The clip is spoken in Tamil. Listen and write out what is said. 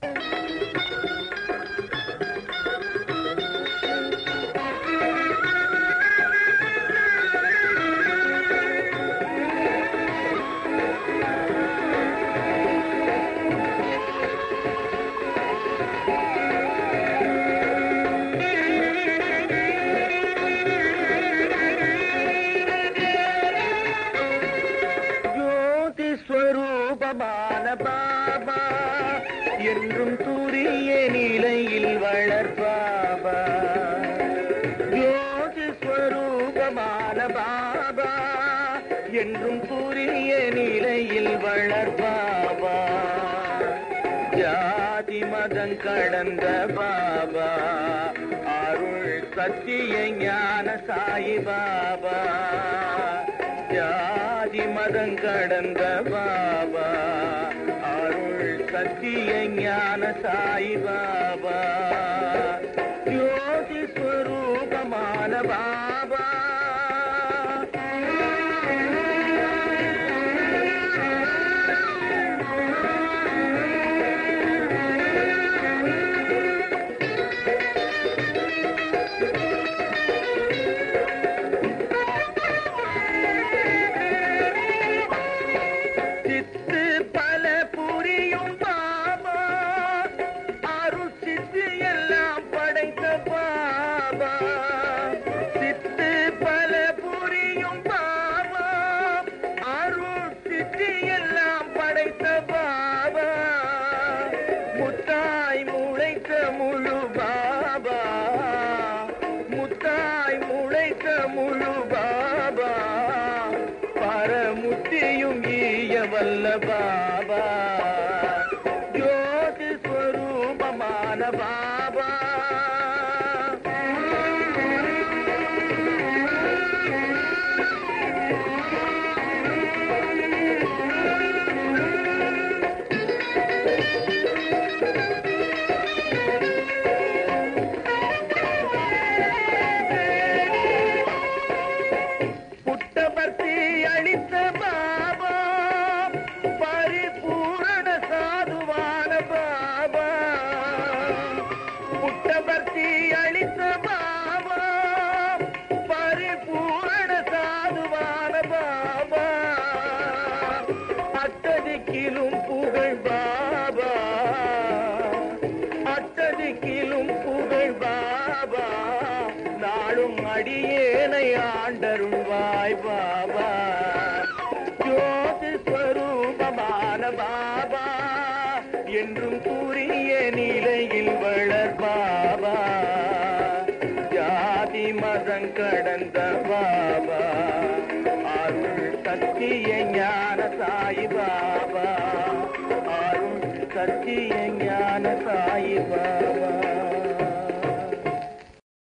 ஜோதி ஸ்வரூபமான பாபா என்றும் சூரிய நிலையில் வளர்பாபா ஜோதி ஸ்வரூபமான பாபா என்றும் சூரிய நிலையில் வளர்பாபா ஜாதி மதம் கடந்த பாபா அருள் சத்திய ஞான சாயி பாபா ஜாதி மதம் கடந்த பாபா அருள் சத்திய ஞான சாயி பாபா ஜோதி ஸ்வரூபமான பாபா சித்து பல புரியும் பாபா அருள் சித்து எல்லாம் படைத்த பாபா சித்து பல புரியும் பாபா அருள் சித்து எல்லாம் படைத்த பாபா முத்தாய் முளைத்த முழு பாபா முத்தாய் முளைத்த முழு பாபா பரமுத்தியும் ஈய வல்ல பாபா ஜோதி ஸ்வரூபமான பாபா புட்டபர்த்தி அளித்த பாபா பரிபூரண சாதுவான பாபா புட்டபர்த்தி அளித்த பாபா பரிபூரண சாதுவான பாபா அட்டதிக்கிலும் புகழ் பாபா அட்டதிக்கிலும் புகழ் பாபா நாளும் அடியேனை ஆண்டருள்வாய் பாபா ஜோதி ஸ்வரூபமான பாபா என்றும் கூறிய நிலையில் வளர் பாபா ஜாதி மதம் கடந்த பாபா அருள் சத்திய ஞான சாயி பாபா அருள் சத்திய ஞான சாயி பாபா